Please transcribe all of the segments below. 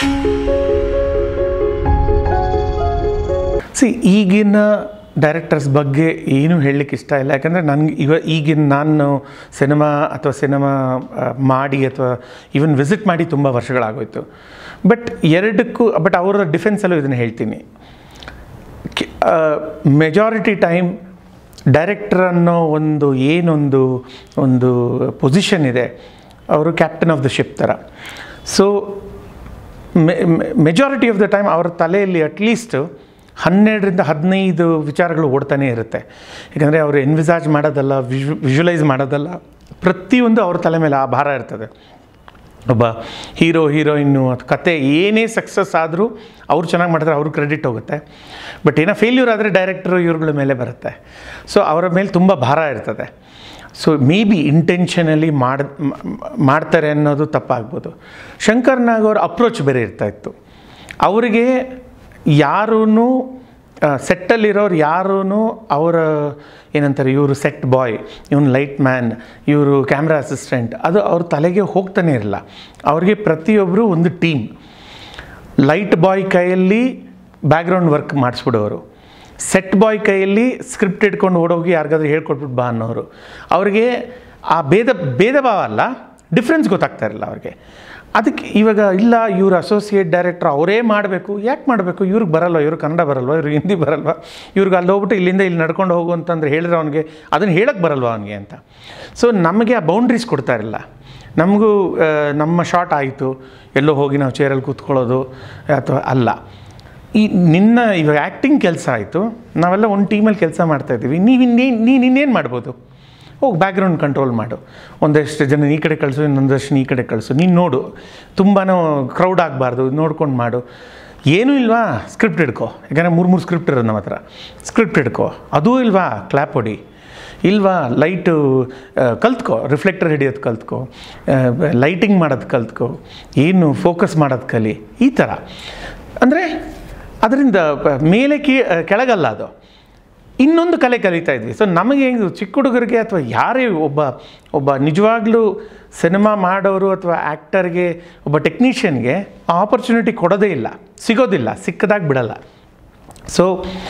C ಈಗಿನ directors ಬಗ್ಗೆ ಏನೂ ಹೇಳಲಿಕ್ಕೆ ಇಷ್ಟ ಇಲ್ಲ ಯಾಕಂದರೆ ನನಗೆ ಇವ ಈಗಿನ ನಾನು ಸಿನಿಮಾ ಅಥವಾ ಸಿನಿಮಾ ಆ, ಮಾಡಿ ಅಥವಾ ಈವನ್ ವಿಸಿಟ್ ಮಾಡಿ ತುಂಬ ವರ್ಷಗಳಾಗೋಯ್ತು ಬಟ್ ಎರಡಕ್ಕೂ ಬಟ್ ಅವರ ಡಿಫೆನ್ಸಲ್ಲೂ ಇದನ್ನು ಹೇಳ್ತೀನಿ ಮೆಜಾರಿಟಿ ಟೈಮ್ ಡೈರೆಕ್ಟರ್ ಅನ್ನೋ ಒಂದು ಏನೊಂದು ಒಂದು ಪೊಸಿಷನ್ ಇದೆ ಅವರು ಕ್ಯಾಪ್ಟನ್ ಆಫ್ ದ ಶಿಪ್ ಥರ so majority of the time ಅವರ ತಲೆಯಲ್ಲಿ ಅಟ್ಲೀಸ್ಟ್ ಹನ್ನೆರಡರಿಂದ ಹದಿನೈದು ವಿಚಾರಗಳು ಓಡ್ತಾನೇ ಇರುತ್ತೆ ಯಾಕಂದರೆ ಅವರು ಎನ್ವಿಸಾಜ್ ಮಾಡೋದಲ್ಲ ವಿಜು ವಿಜುವಲೈಸ್ ಮಾಡೋದಲ್ಲ ಪ್ರತಿಯೊಂದು ಅವ್ರ ತಲೆ ಮೇಲೆ ಆ ಭಾರ ಇರ್ತದೆ ಒಬ್ಬ ಹೀರೋ ಹೀರೋಯಿನ್ನು ಅಥವಾ ಕತೆ ಏನೇ ಸಕ್ಸಸ್ ಆದರೂ ಅವ್ರು ಚೆನ್ನಾಗಿ ಮಾಡಿದ್ರೆ ಅವ್ರ ಕ್ರೆಡಿಟ್ ಹೋಗುತ್ತೆ ಬಟ್ ಏನೋ ಫೇಲ್ಯೂರ್ ಆದರೆ ಡೈರೆಕ್ಟ್ರು ಇವ್ರುಗಳ ಮೇಲೆ ಬರುತ್ತೆ ಸೊ ಅವರ ಮೇಲೆ ತುಂಬ ಭಾರ ಇರ್ತದೆ ಸೊ ಮೇ ಬಿ ಇಂಟೆನ್ಷನಲಿ ಮಾಡ್ ಮ- ಮಾಡ್ತಾರೆ ಅನ್ನೋದು ತಪ್ಪಾಗ್ಬೋದು ಶಂಕರ್ ನಾಗ್ ಅವ್ರ ಅಪ್ರೋಚ್ ಬೇರೆ ಇರ್ತಾಯಿತ್ತು ಅವರಿಗೆ ಯಾರೂ ಸೆಟ್ಟಲ್ಲಿರೋರು ಯಾರೂ ಅವರ ಏನಂತಾರೆ ಇವರು ಸೆಟ್ ಬಾಯ್ ಇವನು ಲೈಟ್ ಮ್ಯಾನ್ ಇವರು ಕ್ಯಾಮ್ರಾ ಅಸಿಸ್ಟೆಂಟ್ ಅದು ಅವ್ರ ತಲೆಗೆ ಹೋಗ್ತಾನೆ ಇರಲ್ಲ ಅವ್ರಿಗೆ ಪ್ರತಿಯೊಬ್ಬರು ಒಂದು ಟೀಮ್ ಲೈಟ್ ಬಾಯ್ ಕೈಯಲ್ಲಿ ಬ್ಯಾಕ್ಗ್ರೌಂಡ್ ವರ್ಕ್ ಮಾಡಿಸ್ಬಿಡೋರು ಸೆಟ್ ಬಾಯ್ ಕೈಯಲ್ಲಿ ಸ್ಕ್ರಿಪ್ಟ್ ಇಟ್ಕೊಂಡು ಓಡೋಗಿ ಯಾರಿಗಾದ್ರೂ ಹೇಳ್ಕೊಟ್ಬಿಟ್ಟು ಬಾ ಅನ್ನೋರು ಅವ್ರಿಗೆ ಆ ಭೇದ ಭೇದ ಭಾವ ಅಲ್ಲ ಡಿಫ್ರೆನ್ಸ್ ಗೊತ್ತಾಗ್ತಾ ಇರಲ್ಲ ಅವ್ರಿಗೆ ಅದಕ್ಕೆ ಇವಾಗ ಇಲ್ಲ ಇವ್ರು ಅಸೋಸಿಯೇಟ್ ಡೈರೆಕ್ಟ್ರ್ ಅವರೇ ಮಾಡಬೇಕು ಯಾಕೆ ಮಾಡಬೇಕು ಇವ್ರಿಗೆ ಬರಲ್ವ ಇವ್ರಿಗೆ ಕನ್ನಡ ಬರಲ್ವ ಇವ್ರಿಗೆ ಹಿಂದಿ ಬರಲ್ವ ಇವ್ರಿಗೆ ಅಲ್ಲಿ ಹೋಗ್ಬಿಟ್ಟು ಇಲ್ಲಿಂದ ಇಲ್ಲಿ ನಡ್ಕೊಂಡು ಹೋಗು ಅಂತಂದ್ರೆ ಹೇಳಿದ್ರೆ ಅವನಿಗೆ ಅದನ್ನು ಹೇಳಕ್ಕೆ ಬರಲ್ವ ಅವನಿಗೆ ಅಂತ ಸೊ ನಮಗೆ ಆ ಬೌಂಡ್ರೀಸ್ ಕೊಡ್ತಾ ಇರಲ್ಲ ನಮಗೂ ಆ, ನಮ್ಮ ಶಾರ್ಟ್ ಆಯಿತು ಎಲ್ಲೋ ಹೋಗಿ ನಾವು ಚೇರಲ್ಲಿ ಕೂತ್ಕೊಳ್ಳೋದು ಅಥವಾ ಅಲ್ಲ ಈ ನಿನ್ನ ಇವಾಗ ಆ್ಯಕ್ಟಿಂಗ್ ಕೆಲಸ ಆಯಿತು ನಾವೆಲ್ಲ ಒಂದು ಟೀಮಲ್ಲಿ ಕೆಲಸ ಮಾಡ್ತಾಯಿದ್ದೀವಿ ನೀವು ಇನ್ನೇನು ನೀನು ಇನ್ನೇನು ಮಾಡ್ಬೋದು ಹೋಗಿ ಬ್ಯಾಕ್ಗ್ರೌಂಡ್ ಕಂಟ್ರೋಲ್ ಮಾಡು ಒಂದಷ್ಟು ಜನ ಈ ಕಡೆ ಕಳಿಸು ಇನ್ನೊಂದಷ್ಟು ಈ ಕಡೆ ಕಳಿಸು ನೀನು ನೋಡು ತುಂಬಾ ಕ್ರೌಡ್ ಆಗಬಾರ್ದು ನೋಡ್ಕೊಂಡು ಮಾಡು ಏನೂ ಇಲ್ವಾ ಸ್ಕ್ರಿಪ್ಟ್ ಹಿಡ್ಕೊ ಯಾಕಂದರೆ ಮೂರು ಮೂರು ಸ್ಕ್ರಿಪ್ಟ್ ಇರೋದು ನಮ್ಮ ಹತ್ರ ಸ್ಕ್ರಿಪ್ಟ್ ಹಿಡ್ಕೊ ಅದೂ ಇಲ್ವಾ ಕ್ಲ್ಯಾಪ್ ಹೊಡಿ ಇಲ್ವಾ ಲೈಟು ಕಲ್ತ್ಕೊ ರಿಫ್ಲೆಕ್ಟರ್ ಹಿಡಿಯೋದು ಕಲ್ತ್ಕೊ ಲೈಟಿಂಗ್ ಮಾಡೋದು ಕಲ್ತ್ಕೊ ಏನು ಫೋಕಸ್ ಮಾಡೋದು ಕಲಿ ಈ ಥರ ಅಂದರೆ ಅದರಿಂದ ಪ- ಮೇಲೆ ಕೀ ಕೆಳಗಲ್ಲ ಅದು ಇನ್ನೊಂದು ಕಲೆ ಕಲಿತಾ ಇದ್ವಿ ಸೊ ನಮಗೆ ಹೆಂಗೆ ಚಿಕ್ಕ ಹುಡುಗರಿಗೆ ಅಥವಾ ಯಾರೇ ಒಬ್ಬ ಒಬ್ಬ ನಿಜವಾಗ್ಲೂ ಸಿನಿಮಾ ಮಾಡೋರು ಅಥವಾ ಆ್ಯಕ್ಟರ್ಗೆ ಒಬ್ಬ ಟೆಕ್ನಿಷಿಯನ್ಗೆ ಆ ಆಪರ್ಚುನಿಟಿ ಕೊಡೋದೇ ಇಲ್ಲ ಸಿಗೋದಿಲ್ಲ ಸಿಕ್ಕದಾಗ ಬಿಡಲ್ಲ ಸೊ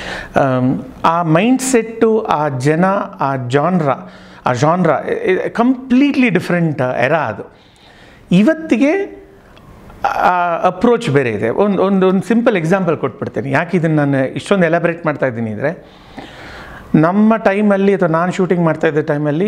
ಆ ಮೈಂಡ್ ಸೆಟ್ಟು ಆ ಜನ ಆ ಜಾನ್ರ ಆ ಜಾನ್ರ ಕಂಪ್ಲೀಟ್ಲಿ ಡಿಫ್ರೆಂಟ್ ಎರ ಅದು ಇವತ್ತಿಗೆ ಅಪ್ರೋಚ್ ಬೇರೆ ಇದೆ ಒಂದು ಒಂದು ಒಂದು ಸಿಂಪಲ್ ಎಕ್ಸಾಂಪಲ್ ಕೊಟ್ಬಿಡ್ತೇನೆ ಯಾಕೆ ಇದನ್ನು ನಾನು ಇಷ್ಟೊಂದು ಎಲಾಬ್ರೇಟ್ ಮಾಡ್ತಾ ಇದ್ದೀನಿ ಅಂದರೆ ನಮ್ಮ ಟೈಮಲ್ಲಿ ಅಥವಾ ನಾನು ಶೂಟಿಂಗ್ ಮಾಡ್ತಾ ಇದ್ದ ಟೈಮಲ್ಲಿ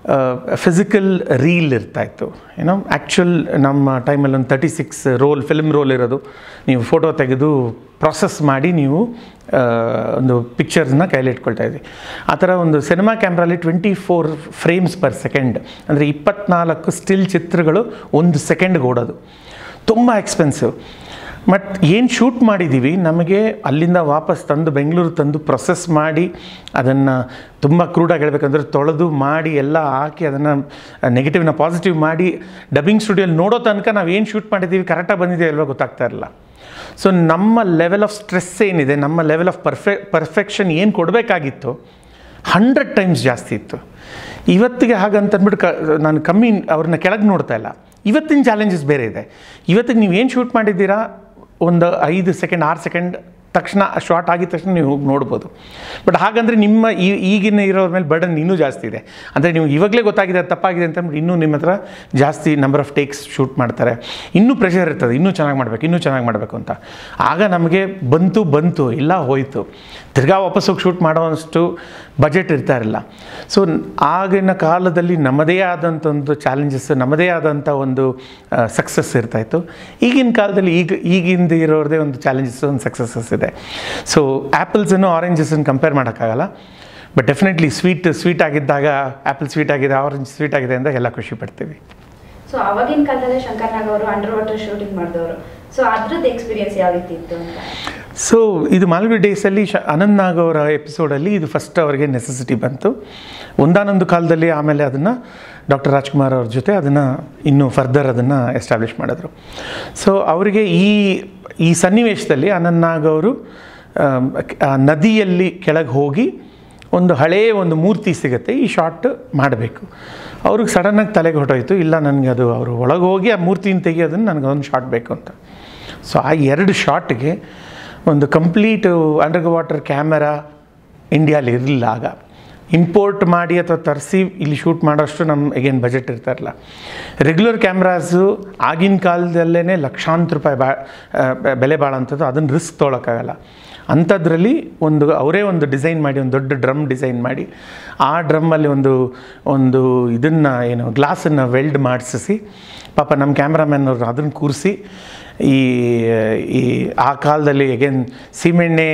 ಫಿಸಿಕಲ್ ರೀಲ್ ಇರ್ತಾಯಿತ್ತು ಏನೋ ಆ್ಯಕ್ಚುಲ್ ನಮ್ಮ ಟೈಮಲ್ಲಿ ಒಂದು thirty six roll film roll ಇರೋದು ನೀವು ಫೋಟೋ ತೆಗೆದು ಪ್ರಾಸೆಸ್ ಮಾಡಿ ನೀವು ಆ, ಒಂದು ಪಿಕ್ಚರ್ಸ್ನ ಕೈಲಿ ಇಟ್ಕೊಳ್ತಾ ಇದ್ವಿ ಆ ಥರ ಒಂದು ಸಿನಿಮಾ ಕ್ಯಾಮ್ರಲ್ಲಿ twenty four frames per second ಅಂದರೆ ಇಪ್ಪತ್ನಾಲ್ಕು ಸ್ಟಿಲ್ ಚಿತ್ರಗಳು ಒಂದು ಸೆಕೆಂಡ್ಗೆ ಓಡೋದು ತುಂಬ ಎಕ್ಸ್ಪೆನ್ಸಿವ್ ಬಟ್ ಏನು ಶೂಟ್ ಮಾಡಿದ್ದೀವಿ ನಮಗೆ ಅಲ್ಲಿಂದ ವಾಪಸ್ ತಂದು ಬೆಂಗಳೂರು ತಂದು ಪ್ರೊಸೆಸ್ ಮಾಡಿ ಅದನ್ನು ತುಂಬ ಕ್ರೂಡಾಗಿ ಹೇಳ್ಬೇಕಂದ್ರೆ ತೊಳೆದು ಮಾಡಿ ಎಲ್ಲ ಹಾಕಿ ಅದನ್ನು ನೆಗೆಟಿವ್ನ ಪಾಸಿಟಿವ್ ಮಾಡಿ ಡಬ್ಬಿಂಗ್ ಸ್ಟುಡಿಯೋಲಿ ನೋಡೋ ತನಕ ನಾವು ಏನು ಶೂಟ್ ಮಾಡಿದ್ದೀವಿ ಕರೆಕ್ಟಾಗಿ ಬಂದಿದೆ ಅಲ್ವಾ ಗೊತ್ತಾಗ್ತಾ ಇರಲ್ಲ ಸೊ ನಮ್ಮ ಲೆವೆಲ್ ಆಫ್ ಸ್ಟ್ರೆಸ್ ಏನಿದೆ ನಮ್ಮ ಲೆವೆಲ್ ಆಫ್ ಪರ್ಫೆ ಪರ್ಫೆಕ್ಷನ್ ಏನು ಕೊಡಬೇಕಾಗಿತ್ತು ಹಂಡ್ರೆಡ್ ಟೈಮ್ಸ್ ಜಾಸ್ತಿ ಇತ್ತು ಇವತ್ತಿಗೆ ಹಾಗಂತಂದ್ಬಿಟ್ಟು ಕ ನಾನು ಕಮ್ಮಿ ಅವ್ರನ್ನ ಕೆಳಗೆ ನೋಡ್ತಾ ಇಲ್ಲ ಇವತ್ತಿನ ಚಾಲೆಂಜಸ್ ಬೇರೆ ಇದೆ ಇವತ್ತಿಗೆ ನೀವು ಏನು ಶೂಟ್ ಮಾಡಿದ್ದೀರಾ ಒಂದು ಐದು ಸೆಕೆಂಡ್ ಆರು ಸೆಕೆಂಡ್ ತಕ್ಷಣ ಶಾರ್ಟ್ ಆಗಿದ ತಕ್ಷಣ ನೀವು ಹೋಗಿ ನೋಡ್ಬೋದು ಬಟ್ ಹಾಗಂದರೆ ನಿಮ್ಮ ಈ ಈಗಿನ ಇರೋರ ಮೇಲೆ ಬರ್ಡನ್ ಇನ್ನೂ ಜಾಸ್ತಿ ಇದೆ ಅಂದರೆ ನೀವು ಇವಾಗಲೇ ಗೊತ್ತಾಗಿದೆ ಅದು ತಪ್ಪಾಗಿದೆ ಅಂತಂದ್ಬಿಟ್ಟು ಇನ್ನೂ ನಿಮ್ಮ ಹತ್ರ ಜಾಸ್ತಿ ನಂಬರ್ ಆಫ್ ಟೇಕ್ಸ್ ಶೂಟ್ ಮಾಡ್ತಾರೆ ಇನ್ನೂ ಪ್ರೆಷರ್ ಇರ್ತದೆ ಇನ್ನೂ ಚೆನ್ನಾಗಿ ಮಾಡಬೇಕು ಇನ್ನೂ ಚೆನ್ನಾಗಿ ಮಾಡಬೇಕು ಅಂತ ಆಗ ನಮಗೆ ಬಂತು ಬಂತು ಇಲ್ಲ ಹೋಯಿತು ತಿರ್ಗಾ ವಾಪಸ್ ಹೋಗಿ ಶೂಟ್ ಮಾಡೋವಷ್ಟು ಬಜೆಟ್ ಇರ್ತಾ ಇರಲಿಲ್ಲ ಸೊ ಆಗಿನ ಕಾಲದಲ್ಲಿ ನಮ್ಮದೇ ಆದಂಥ ಒಂದು ಚಾಲೆಂಜಸ್ ನಮ್ಮದೇ ಆದಂಥ ಒಂದು ಸಕ್ಸಸ್ ಇರ್ತಾಯಿತ್ತು ಈಗಿನ ಕಾಲದಲ್ಲಿ ಈಗ ಈಗಿಂದ ಇರೋರದೇ ಒಂದು ಚಾಲೆಂಜಸ್ ಒಂದು ಸಕ್ಸಸ್ಸಸ್ ಇದೆ ಸೊ ಆ್ಯಪಲ್ಸನ್ನು ಆರೆಂಜಸನ್ನು ಕಂಪೇರ್ ಮಾಡೋಕ್ಕಾಗಲ್ಲ ಬಟ್ ಡೆಫಿನೆಟ್ಲಿ ಸ್ವೀಟ್ ಸ್ವೀಟ್ ಆಗಿದ್ದಾಗ ಆ್ಯಪಲ್ ಸ್ವೀಟ್ ಆಗಿದೆ ಆರೆಂಜ್ ಸ್ವೀಟ್ ಆಗಿದೆ ಅಂತ ಎಲ್ಲ ಖುಷಿ ಪಡ್ತೀವಿ ಸೊ ಅವಾಗಿನ ಕಾಲದಲ್ಲಿ ಶಂಕರ್ ನಾಗ್ ಅವರು ಅಂಡರ್ ವಾಟರ್ ಶೂಟಿಂಗ್ ಮಾಡಿದವರು ಸೊ ಅದ್ರದ್ದು ಎಕ್ಸ್ಪೀರಿಯನ್ಸ್ ಯಾವ ರೀತಿ ಇತ್ತು ಅಂತ ಸೊ ಇದು ಮಾಲ್ವಿ ಡೇಸಲ್ಲಿ ಶ ಅನಂತ್ ನಾಗ್ ಅವರ ಎಪಿಸೋಡಲ್ಲಿ ಇದು ಫಸ್ಟ್ ಅವರಿಗೆ ನೆಸೆಸಿಟಿ ಬಂತು ಒಂದಾನೊಂದು ಕಾಲದಲ್ಲಿ ಆಮೇಲೆ ಅದನ್ನು ಡಾಕ್ಟರ್ ರಾಜ್ಕುಮಾರ್ ಅವ್ರ ಜೊತೆ ಅದನ್ನು ಇನ್ನೂ ಫರ್ದರ್ ಅದನ್ನು ಎಸ್ಟಾಬ್ಲಿಷ್ ಮಾಡಿದ್ರು ಸೊ ಅವರಿಗೆ ಈ ಈ ಸನ್ನಿವೇಶದಲ್ಲಿ ಅನಂತ್ ನಾಗ್ ಅವರು ಆಮ್, ಆ ನದಿಯಲ್ಲಿ ಕೆಳಗೆ ಹೋಗಿ ಒಂದು ಹಳೆಯ ಒಂದು ಮೂರ್ತಿ ಸಿಗುತ್ತೆ ಈ ಶಾಟ್ ಮಾಡಬೇಕು ಅವ್ರಿಗೆ ಸಡನ್ನಾಗಿ ತಲೆಗೆ ಹೊಟ್ಟೋಯ್ತು ಇಲ್ಲ ನನಗೆ ಅದು ಅವರು ಒಳಗೆ ಹೋಗಿ ಆ ಮೂರ್ತಿನ ತೆಗಿಯೋದನ್ನು ನನಗೆ ಒಂದು ಶಾಟ್ ಬೇಕು ಅಂತ ಸೊ ಆ ಎರಡು ಶಾಟ್ಗೆ ಒಂದು ಕಂಪ್ಲೀಟ್ ಅಂಡರ್ ವಾಟರ್ ಕ್ಯಾಮರಾ ಇಂಡಿಯಾಲಿ ಇರಲಿಲ್ಲ ಆಗ ಇಂಪೋರ್ಟ್ ಮಾಡಿ ಅಥವಾ ತರಿಸಿ ಇಲ್ಲಿ ಶೂಟ್ ಮಾಡೋಷ್ಟು ನಮ್ಮ ಈಗೇನು ಬಜೆಟ್ ಇರ್ತಾರಲ್ಲ ರೆಗ್ಯುಲರ್ ಕ್ಯಾಮ್ರಾಸು ಆಗಿನ ಕಾಲದಲ್ಲೇ ಲಕ್ಷಾಂತರ ರೂಪಾಯಿ ಬಾ ಆ, ಬೆ- ಬೆಲೆ ಬಾಳೋಂಥದ್ದು ಅದನ್ನು ರಿಸ್ಕ್ ತೊಗೊಳಕ್ಕಾಗಲ್ಲ ಅಂಥದ್ರಲ್ಲಿ ಒಂದು ಅವರೇ ಒಂದು ಡಿಸೈನ್ ಮಾಡಿ ಒಂದು ದೊಡ್ಡ ಡ್ರಮ್ ಡಿಸೈನ್ ಮಾಡಿ ಆ ಡ್ರಮ್ಮಲ್ಲಿ ಒಂದು ಒಂದು ಇದನ್ನು ಏನು ಗ್ಲಾಸನ್ನು ವೆಲ್ಡ್ ಮಾಡಿಸಿ ಪಾಪ ನಮ್ಮ ಕ್ಯಾಮ್ರಾಮ್ಯಾನ್ ಅವರು ಅದನ್ನು ಕೂರಿಸಿ ಈ ಈ ಆ ಕಾಲದಲ್ಲಿ ಅಗೇನ್ ಸೀಮೆಣ್ಣೆ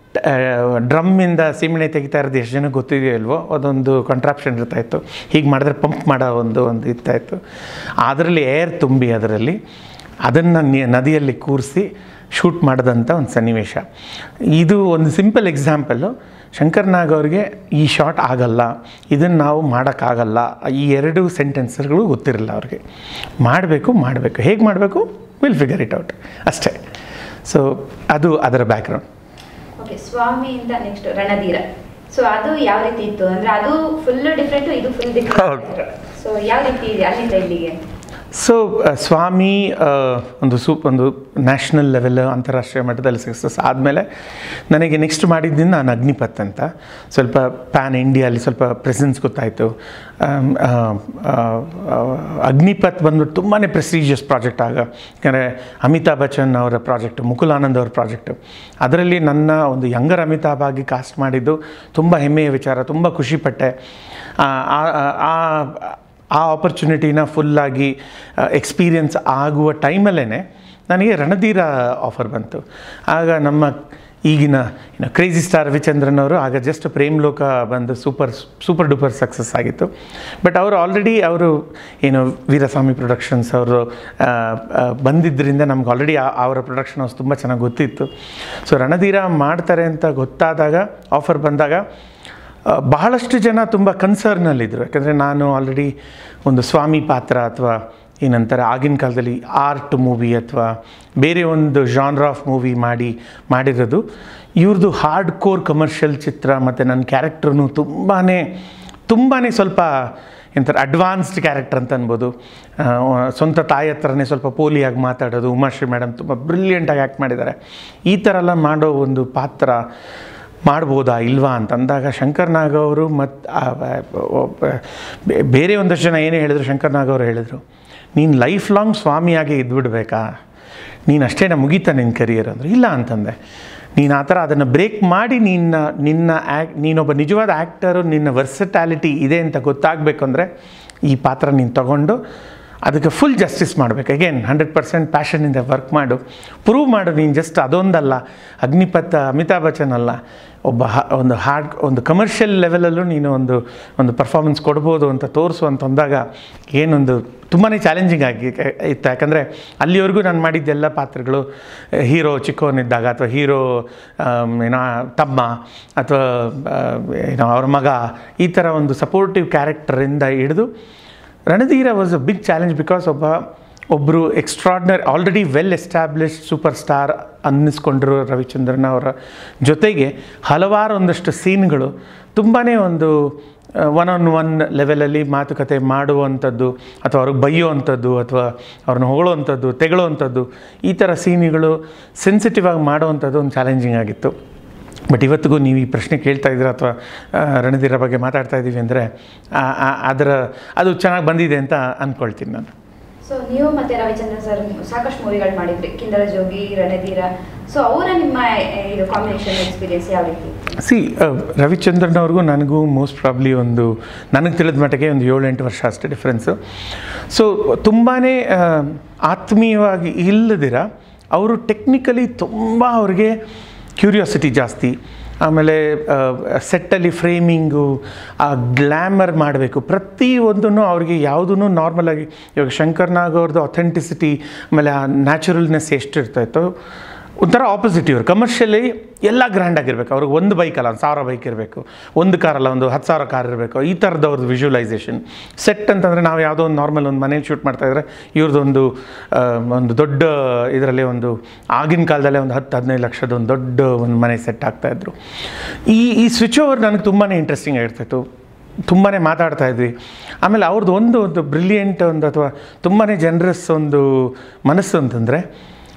ಡ್ರಮ್ಮಿಂದ ಸೀಮೆಣ್ಣೆ ತೆಗಿತಾ ಇರೋದು ಎಷ್ಟು ಜನಕ್ಕೆ ಗೊತ್ತಿದೆಯೋ ಇಲ್ವೋ ಅದೊಂದು ಕಾಂಟ್ರಾಪ್ಷನ್ ಇರ್ತಾಯಿತ್ತು ಹೀಗೆ ಮಾಡಿದ್ರೆ ಪಂಪ್ ಮಾಡೋ ಒಂದು ಒಂದು ಇರ್ತಾಯಿತ್ತು ಅದರಲ್ಲಿ ಏರ್ ತುಂಬಿ ಅದರಲ್ಲಿ ಅದನ್ನು ನದಿಯಲ್ಲಿ ಕೂರಿಸಿ ಶೂಟ್ ಮಾಡಿದಂಥ ಒಂದು ಸನ್ನಿವೇಶ ಇದು ಒಂದು ಸಿಂಪಲ್ ಎಕ್ಸಾಂಪಲ್ಲು ಶಂಕರ್ ನಾಗ್ ಅವ್ರಿಗೆ ಈ ಶಾಟ್ ಆಗಲ್ಲ ಇದನ್ನು ನಾವು ಮಾಡೋಕ್ಕಾಗಲ್ಲ ಈ ಎರಡು ಸೆಂಟೆನ್ಸ್ಗಳು ಗೊತ್ತಿರಲ್ಲ ಅವ್ರಿಗೆ ಮಾಡಬೇಕು ಮಾಡಬೇಕು ಹೇಗೆ ಮಾಡಬೇಕು ವಿಲ್ ಫಿಗರ್ ಇಟ್ ಔಟ್ ಅಷ್ಟೇ ಸೊ ಅದು ಅದರ ಬ್ಯಾಕ್ಗ್ರೌಂಡ್ ಓಕೆ ಸ್ವಾಮಿಯಿಂದ ನೆಕ್ಸ್ಟ್ ರಣಧೀರ ಸೊ ಅದು ಯಾವ ರೀತಿ ಇತ್ತು ಅಂದ್ರೆ ಅದು ಫುಲ್ ಡಿಫ್ರೆಂಟ್ ಇದು ಫುಲ್ ಹೌದು. ಡಿಫ್ರೆಂಟ್ ಸೊ ಯಾವ ರೀತಿ ಇದೆ ಅಲ್ಲಿಂದ ಇಲ್ಲಿಗೆ ಸೊ ಸ್ವಾಮಿ ಆ, ಒಂದು ಸೂಪ್ ಒಂದು ನ್ಯಾಷನಲ್ ಲೆವೆಲ್ ಅಂತಾರಾಷ್ಟ್ರೀಯ ಮಟ್ಟದಲ್ಲಿ ಸಕ್ಸಸ್ ಆದಮೇಲೆ ನನಗೆ ನೆಕ್ಸ್ಟ್ ಮಾಡಿದ್ದೀನಿ ನಾನು ಅಗ್ನಿಪಥ್ ಅಂತ ಸ್ವಲ್ಪ ಪ್ಯಾನ್ ಇಂಡಿಯಲ್ಲಿ ಸ್ವಲ್ಪ ಪ್ರೆಸೆನ್ಸ್ ಗೊತ್ತಾಯಿತು ಆಮ್, ಆ, ಆ, ಆ, ಅಗ್ನಿಪಥ್ ಬಂದ್ಬಿಟ್ಟು ತುಂಬಾ ಪ್ರೆಸ್ಟೀಜಿಯಸ್ ಪ್ರಾಜೆಕ್ಟ್ ಆಗ ಯಾಕಂದರೆ ಅಮಿತಾಬ್ ಬಚ್ಚನ್ ಅವರ ಪ್ರಾಜೆಕ್ಟ್ ಮುಕುಲ್ ಆನಂದ್ ಅವ್ರ ಪ್ರಾಜೆಕ್ಟು ಅದರಲ್ಲಿ ನನ್ನ ಒಂದು ಯಂಗರ್ ಅಮಿತಾಬ್ ಆಗಿ ಕಾಸ್ಟ್ ಮಾಡಿದ್ದು ತುಂಬ ಹೆಮ್ಮೆಯ ವಿಚಾರ ತುಂಬ ಖುಷಿಪಟ್ಟೆ ಆ, ಆ- ಆ ಆ ಆಪರ್ಚುನಿಟಿನ ಫುಲ್ಲಾಗಿ ಎಕ್ಸ್ಪೀರಿಯನ್ಸ್ ಆಗುವ ಟೈಮಲ್ಲೇ ನನಗೆ ರಣಧೀರ ಆಫರ್ ಬಂತು ಆಗ ನಮ್ಮ ಈಗಿನ ಏನು ಕ್ರೇಜಿ ಸ್ಟಾರ್ ರವಿಚಂದ್ರನ್ ಅವರು ಆಗ ಜಸ್ಟ್ ಪ್ರೇಮ್ ಲೋಕ ಬಂದು ಸೂಪರ್ ಸೂಪರ್ ಡೂಪರ್ ಸಕ್ಸಸ್ ಆಗಿತ್ತು ಬಟ್ ಅವರು ಆಲ್ರೆಡಿ ಅವರು ಏನು ವೀರಸ್ವಾಮಿ ಪ್ರೊಡಕ್ಷನ್ಸ್ ಅವರು ಆ, ಆ, ಬಂದಿದ್ದರಿಂದ ನಮ್ಗೆ ಆಲ್ರೆಡಿ ಅವರ ಪ್ರೊಡಕ್ಷನ್ ಹೌಸ್ ತುಂಬ ಚೆನ್ನಾಗಿ ಗೊತ್ತಿತ್ತು ಸೊ ರಣಧೀರ ಮಾಡ್ತಾರೆ ಅಂತ ಗೊತ್ತಾದಾಗ ಆಫರ್ ಬಂದಾಗ ಆ, ಬಹಳಷ್ಟು ಜನ ತುಂಬ ಕನ್ಸರ್ನಲ್ಲಿದ್ದರು ಯಾಕಂದರೆ ನಾನು ಆಲ್ರೆಡಿ ಒಂದು ಸ್ವಾಮಿ ಪಾತ್ರ ಅಥವಾ ಏನಂತಾರೆ ಆಗಿನ ಕಾಲದಲ್ಲಿ ಆರ್ಟ್ ಮೂವಿ ಅಥವಾ ಬೇರೆ ಒಂದು ಜಾನ್ರ್ ಆಫ್ ಮೂವಿ ಮಾಡಿ ಮಾಡಿರೋದು ಇವ್ರದ್ದು ಹಾರ್ಡ್ ಕೋರ್ ಕಮರ್ಷಿಯಲ್ ಚಿತ್ರ ಮತ್ತು ನನ್ನ ಕ್ಯಾರೆಕ್ಟ್ರೂ ತುಂಬಾ ತುಂಬಾ ಸ್ವಲ್ಪ ಎಂತಾರೆ ಅಡ್ವಾನ್ಸ್ಡ್ ಕ್ಯಾರೆಕ್ಟರ್ ಅಂತ ಅನ್ಬೋದು ಆ, ಸ್ವಂತ ತಾಯಿ ಹತ್ರನೇ ಸ್ವಲ್ಪ ಪೋಲಿಯಾಗಿ ಮಾತಾಡೋದು ಉಮಾಶ್ರೀ ಮೇಡಮ್ ತುಂಬ ಬ್ರಿಲಿಯಂಟಾಗಿ ಆ್ಯಕ್ಟ್ ಮಾಡಿದ್ದಾರೆ ಈ ಥರ ಎಲ್ಲ ಮಾಡೋ ಒಂದು ಪಾತ್ರ ಮಾಡ್ಬೋದಾ ಇಲ್ವಾ ಅಂತ ಅಂದಾಗ ಶಂಕರ್ ನಾಗ್ ಅವರು ಮತ್ತು ಬೇರೆ ಒಂದಷ್ಟು ಜನ ಏನೇ ಹೇಳಿದ್ರು ಶಂಕರ್ ನಾಗ್ ಅವರು ಹೇಳಿದರು ನೀನು ಲೈಫ್ ಲಾಂಗ್ ಸ್ವಾಮಿಯಾಗಿ ಇದ್ಬಿಡ್ಬೇಕಾ ನೀನು ಅಷ್ಟೇನ ಮುಗೀತಾ ನಿನ್ನ ಕರಿಯರ್ ಅಂದರು ಇಲ್ಲ ಅಂತಂದೆ ನೀನು ಆ ಥರ ಅದನ್ನು ಬ್ರೇಕ್ ಮಾಡಿ ನಿನ್ನ ನಿನ್ನ ಆ್ಯಕ್ ನೀನೊಬ್ಬ ನಿಜವಾದ ಆ್ಯಕ್ಟರು ನಿನ್ನ ವರ್ಸಟ್ಯಾಲಿಟಿ ಇದೆ ಅಂತ ಗೊತ್ತಾಗಬೇಕು ಅಂದರೆ ಈ ಪಾತ್ರ ನೀನು ತಗೊಂಡು ಅದಕ್ಕೆ ಫುಲ್ ಜಸ್ಟಿಸ್ ಮಾಡಬೇಕು ಅಗೇನ್ ಹಂಡ್ರೆಡ್ ಪರ್ಸೆಂಟ್ ಪ್ಯಾಷನಿಂದ ವರ್ಕ್ ಮಾಡು ಪ್ರೂವ್ ಮಾಡು ನೀನು ಜಸ್ಟ್ ಅದೊಂದಲ್ಲ ಅಗ್ನಿಪಥ ಅಮಿತಾಬ್ ಬಚ್ಚನ್ ಅಲ್ಲ ಒಬ್ಬ ಹ ಒಂದು ಹಾರ್ಡ್ ಒಂದು ಕಮರ್ಷಿಯಲ್ ಲೆವೆಲಲ್ಲೂ ನೀನು ಒಂದು ಒಂದು ಪರ್ಫಾರ್ಮೆನ್ಸ್ ಕೊಡ್ಬೋದು ಅಂತ ತೋರಿಸು ಅಂತ ಅಂದಾಗ ಏನೊಂದು ತುಂಬಾ ಚಾಲೆಂಜಿಂಗ್ ಆಗಿ ಇತ್ತು ಯಾಕಂದರೆ ಅಲ್ಲಿವರೆಗೂ ನಾನು ಮಾಡಿದ್ದೆಲ್ಲ ಪಾತ್ರಗಳು ಹೀರೋ ಚಿಕ್ಕವನಿದ್ದಾಗ ಅಥವಾ ಹೀರೋ ಏನೋ ತಮ್ಮ ಅಥವಾ ಏನೋ ಅವ್ರ ಮಗ ಈ ಥರ ಒಂದು ಸಪೋರ್ಟಿವ್ ಕ್ಯಾರೆಕ್ಟರಿಂದ ಹಿಡಿದು Ranadheera was a big challenge because ಒಬ್ಬ ಒಬ್ಬರು extraordinary already well established superstar ಅನ್ನಿಸ್ಕೊಂಡಿರೋ ರವಿಚಂದ್ರನ್ ಅವರ ಜೊತೆಗೆ ಹಲವಾರು ಒಂದಷ್ಟು ಸೀನ್ಗಳು ತುಂಬಾ ಒಂದು ಒನ್ ಆನ್ ಒನ್ ಲೆವೆಲಲ್ಲಿ ಮಾತುಕತೆ ಮಾಡುವಂಥದ್ದು ಅಥವಾ ಅವ್ರಿಗೆ ಬೈಯುವಂಥದ್ದು ಅಥವಾ ಅವ್ರನ್ನ ಹೊಗಳುವಂಥದ್ದು ತೆಗೊಳ್ಳುವಂಥದ್ದು ಈ ಥರ ಸೀನ್ಗಳು ಸೆನ್ಸಿಟಿವ್ ಆಗಿ ಮಾಡುವಂಥದ್ದು ಒಂದು ಚಾಲೆಂಜಿಂಗ್ ಆಗಿತ್ತು ಬಟ್ ಇವತ್ತಿಗೂ ನೀವು ಈ ಪ್ರಶ್ನೆ ಕೇಳ್ತಾ ಇದ್ದೀರಾ ಅಥವಾ ಆ, ರಣಧೀರ ಬಗ್ಗೆ ಮಾತಾಡ್ತಾ ಇದ್ದೀವಿ ಅಂದರೆ ಅದರ ಅದು ಚೆನ್ನಾಗಿ ಬಂದಿದೆ ಅಂತ ಅಂದ್ಕೊಳ್ತೀನಿ ನಾನು ಸೊ ನೀವು ಮತ್ತೆ ರವಿಚಂದ್ರನ್ ಸರ್ ಸಾಕಷ್ಟು ಮೂವಿಗಳು ಮಾಡಿದ್ರಿ ಕಿಂದರ ಜೋಗಿ ರಣಧೀರ ಸೊ ಅವರ ನಿಮ್ಮ ಆ, ಇದು ಕಾಂಬಿನೇಷನ್ ಎಕ್ಸ್ಪೀರಿಯನ್ಸ್ ಯಾವ ರೀತಿ ಸಿ ರವಿಚಂದ್ರನ್ ಅವ್ರಿಗೂ ನನಗೂ ಮೋಸ್ಟ್ ಪ್ರಾಬ್ಲಿ ಒಂದು ನನಗೆ ತಿಳಿದ ಮಟ್ಟಿಗೆ ಒಂದು ಏಳೆಂಟು ವರ್ಷ ಅಷ್ಟೇ ಡಿಫ್ರೆನ್ಸು ಸೊ ತುಂಬಾ ಆತ್ಮೀಯವಾಗಿ ಇಲ್ಲದಿರ ಅವರು ಟೆಕ್ನಿಕಲಿ ತುಂಬ ಅವ್ರಿಗೆ ಕ್ಯೂರಿಯಾಸಿಟಿ ಜಾಸ್ತಿ ಆಮೇಲೆ ಸೆಟ್ಟಲ್ಲಿ ಫ್ರೇಮಿಂಗು ಆ ಗ್ಲ್ಯಾಮರ್ ಮಾಡಬೇಕು ಪ್ರತಿಯೊಂದೂ ಅವ್ರಿಗೆ ಯಾವುದೂ ನಾರ್ಮಲಾಗಿ ಇವಾಗ ಶಂಕರ್ ನಾಗ್ ಅವ್ರದ್ದು ಅಥೆಂಟಿಸಿಟಿ ಆಮೇಲೆ ಆ ನ್ಯಾಚುರಲ್ನೆಸ್ ಎಷ್ಟು ಇರ್ತಾಯಿತ್ತೋ ಒಂಥರ ಆಪೋಸಿಟ್ ಇವರು ಕಮರ್ಷಿಯಲಿ ಎಲ್ಲ ಗ್ರ್ಯಾಂಡ್ ಆಗಿರ್ಬೇಕು ಅವ್ರಿಗೆ ಒಂದು ಬೈಕ್ ಅಲ್ಲ ಒಂದು ಸಾವಿರ ಬೈಕ್ ಇರಬೇಕು ಒಂದು ಕಾರಲ್ಲ ಒಂದು ಹತ್ತು ಸಾವಿರ ಕಾರ್ ಇರಬೇಕು ಈ ಥರದ್ದು ಅವ್ರದ್ದು ವಿಜುವಲೈಸೇಷನ್ ಸೆಟ್ ಅಂತಂದರೆ ನಾವು ಯಾವುದೋ ಒಂದು ನಾರ್ಮಲ್ ಒಂದು ಮನೇಲಿ ಶೂಟ್ ಮಾಡ್ತಾಯಿದ್ರೆ ಇವ್ರದ್ದೊಂದು ಆ, ಒಂದು ದೊಡ್ಡ ಇದರಲ್ಲಿ ಒಂದು ಆಗಿನ ಕಾಲದಲ್ಲೇ ಒಂದು ಹತ್ತು ಹದಿನೈದು ಲಕ್ಷದ ಒಂದು ದೊಡ್ಡ ಒಂದು ಮನೆ ಸೆಟ್ ಆಗ್ತಾಯಿದ್ರು ಈ ಈ ಸ್ವಿಚ್ ಓವರ್ ನನಗೆ ತುಂಬಾ ಇಂಟ್ರೆಸ್ಟಿಂಗ್ ಆಗಿರ್ತಾಯಿತ್ತು ತುಂಬಾ ಮಾತಾಡ್ತಾ ಇದ್ವಿ ಆಮೇಲೆ ಅವ್ರದ್ದು ಒಂದು ಒಂದು ಬ್ರಿಲಿಯಂಟ್ ಒಂದು ಅಥವಾ ತುಂಬಾ ಜನರಸ್ ಒಂದು ಮನಸ್ಸು ಅಂತಂದರೆ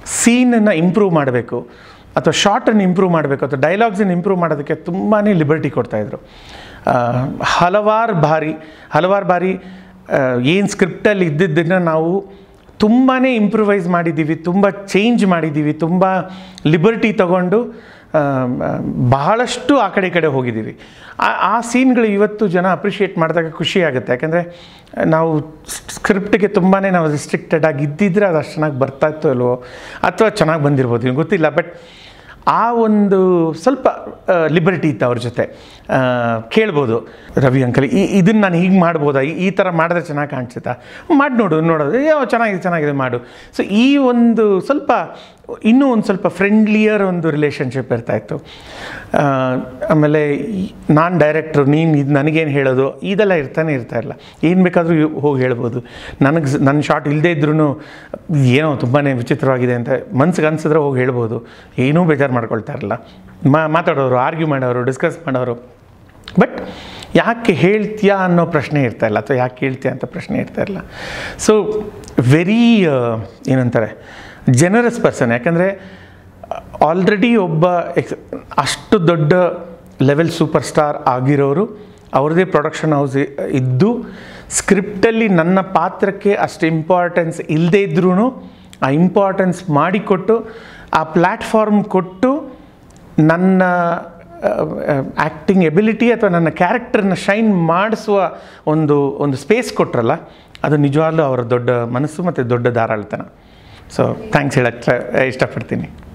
ಸೀನನ್ನು ಇಂಪ್ರೂವ್ ಮಾಡಬೇಕು ಅಥವಾ ಶಾರ್ಟನ್ನು ಇಂಪ್ರೂವ್ ಮಾಡಬೇಕು ಅಥವಾ ಡೈಲಾಗ್ಸನ್ನು ಇಂಪ್ರೂವ್ ಮಾಡೋದಕ್ಕೆ ತುಂಬಾ ಲಿಬರ್ಟಿ ಕೊಡ್ತಾಯಿದ್ರು ಹಲವಾರು ಬಾರಿ ಹಲವಾರು ಬಾರಿ ಏನು ಸ್ಕ್ರಿಪ್ಟಲ್ಲಿ ಇದ್ದಿದ್ದನ್ನು ನಾವು ತುಂಬಾ ಇಂಪ್ರೂವೈಸ್ ಮಾಡಿದ್ದೀವಿ ತುಂಬ ಚೇಂಜ್ ಮಾಡಿದ್ದೀವಿ ತುಂಬ ಲಿಬರ್ಟಿ ತಗೊಂಡು ಆ, ಆ, ಬಹಳಷ್ಟು ಆ ಕಡೆ ಈ ಕಡೆ ಹೋಗಿದ್ದೀವಿ ಆ- ಆ ಸೀನ್ಗಳು ಇವತ್ತು ಜನ ಅಪ್ರಿಷಿಯೇಟ್ ಮಾಡಿದಾಗ ಖುಷಿ ಆಗುತ್ತೆ ಯಾಕಂದರೆ ನಾವು ಸ್ಕ್ರಿಪ್ಟ್ಗೆ ತುಂಬಾ ನಾವು ರಿಸ್ಟ್ರಿಕ್ಟೆಡ್ ಆಗಿ ಇದ್ದಿದ್ರೆ ಅದು ಅಷ್ಟು ಚೆನ್ನಾಗಿ ಬರ್ತಾ ಇತ್ತು ಅಲ್ವೋ ಅಥವಾ ಚೆನ್ನಾಗಿ ಬಂದಿರ್ಬೋದು ನಿಮ್ಗೆ ಗೊತ್ತಿಲ್ಲ ಬಟ್ ಆ ಒಂದು ಸ್ವಲ್ಪ ಲಿಬರ್ಟಿ ಇತ್ತು ಅವ್ರ ಜೊತೆ ಆ, ಕೇಳ್ಬೋದು ರವಿ ಅಂಕಲ್ ಈ ಇದನ್ನು ನಾನು ಹೀಗೆ ಮಾಡ್ಬೋದಾ ಈ- ಈ ಥರ ಮಾಡಿದ್ರೆ ಚೆನ್ನಾಗಿ ಕಾಣಿಸುತ್ತಾ ಮಾಡಿ ನೋಡು ನೋಡೋದು ಯಾವ ಚೆನ್ನಾಗಿದೆ ಚೆನ್ನಾಗಿದೆ ಮಾಡು ಸೊ ಈ ಒಂದು ಸ್ವಲ್ಪ ಇನ್ನೂ ಒಂದು ಸ್ವಲ್ಪ ಫ್ರೆಂಡ್ಲಿಯರ್ ಒಂದು ರಿಲೇಷನ್ಶಿಪ್ ಇರ್ತಾಯಿತ್ತು ಆಮೇಲೆ ನಾನು ಡೈರೆಕ್ಟ್ರು ನೀನು ಇದು ನನಗೇನು ಹೇಳೋದು ಇದೆಲ್ಲ ಇರ್ತಾನೆ ಇರ್ತಾ ಇಲ್ಲ ಏನು ಬೇಕಾದರೂ ಹೋಗಿ ಹೇಳ್ಬೋದು ನನಗೆ ನನ್ನ ಶಾರ್ಟ್ ಇಲ್ಲದೇ ಇದ್ರೂ ಏನೋ ತುಂಬಾ ವಿಚಿತ್ರವಾಗಿದೆ ಅಂತ ಮನ್ಸಿಗೆ ಅನ್ಸಿದ್ರೆ ಹೋಗಿ ಹೇಳ್ಬೋದು ಏನೂ ಬೇಜಾರು ಮಾಡ್ಕೊಳ್ತಾ ಇರಲ್ಲ ಮಾ ಮಾತಾಡೋರು ಆರ್ಗ್ಯೂ ಮಾಡೋರು ಡಿಸ್ಕಸ್ ಮಾಡೋರು ಬಟ್ ಯಾಕೆ ಹೇಳ್ತೀಯಾ ಅನ್ನೋ ಪ್ರಶ್ನೆ ಇರ್ತಾ ಇಲ್ಲ ಅಥವಾ ಯಾಕೆ ಹೇಳ್ತೀಯಾ ಅಂತ ಪ್ರಶ್ನೆ ಇರ್ತಾ ಇಲ್ಲ ಸೊ ವೆರಿ ಏನಂತಾರೆ ಜನರಸ್ ಪರ್ಸನ್ ಯಾಕಂದರೆ ಆಲ್ರೆಡಿ ಒಬ್ಬ ಎಕ್ಸ್ ಅಷ್ಟು ದೊಡ್ಡ ಲೆವೆಲ್ ಸೂಪರ್ ಸ್ಟಾರ್ ಆಗಿರೋರು ಅವ್ರದ್ದೇ ಪ್ರೊಡಕ್ಷನ್ ಹೌಸ್ ಇದ್ದು ಸ್ಕ್ರಿಪ್ಟಲ್ಲಿ ನನ್ನ ಪಾತ್ರಕ್ಕೆ ಅಷ್ಟು ಇಂಪಾರ್ಟೆನ್ಸ್ ಇಲ್ಲದೇ ಇದ್ರೂ ಆ ಇಂಪಾರ್ಟೆನ್ಸ್ ಮಾಡಿಕೊಟ್ಟು ಆ ಪ್ಲ್ಯಾಟ್ಫಾರ್ಮ್ ಕೊಟ್ಟು ನನ್ನ ಆ್ಯಕ್ಟಿಂಗ್ ಎಬಿಲಿಟಿ ಅಥವಾ ನನ್ನ ಕ್ಯಾರೆಕ್ಟರ್ನ ಶೈನ್ ಮಾಡಿಸುವ ಒಂದು ಒಂದು ಸ್ಪೇಸ್ ಕೊಟ್ರಲ್ಲ ಅದು ನಿಜವಾಗ್ಲೂ ಅವರ ದೊಡ್ಡ ಮನಸ್ಸು ಮತ್ತು ದೊಡ್ಡ ಧಾರಾಳತನ ಸೊ ಥ್ಯಾಂಕ್ಸ್ ಹೇಳಕ್ಕೆ ಇಷ್ಟಪಡ್ತೀನಿ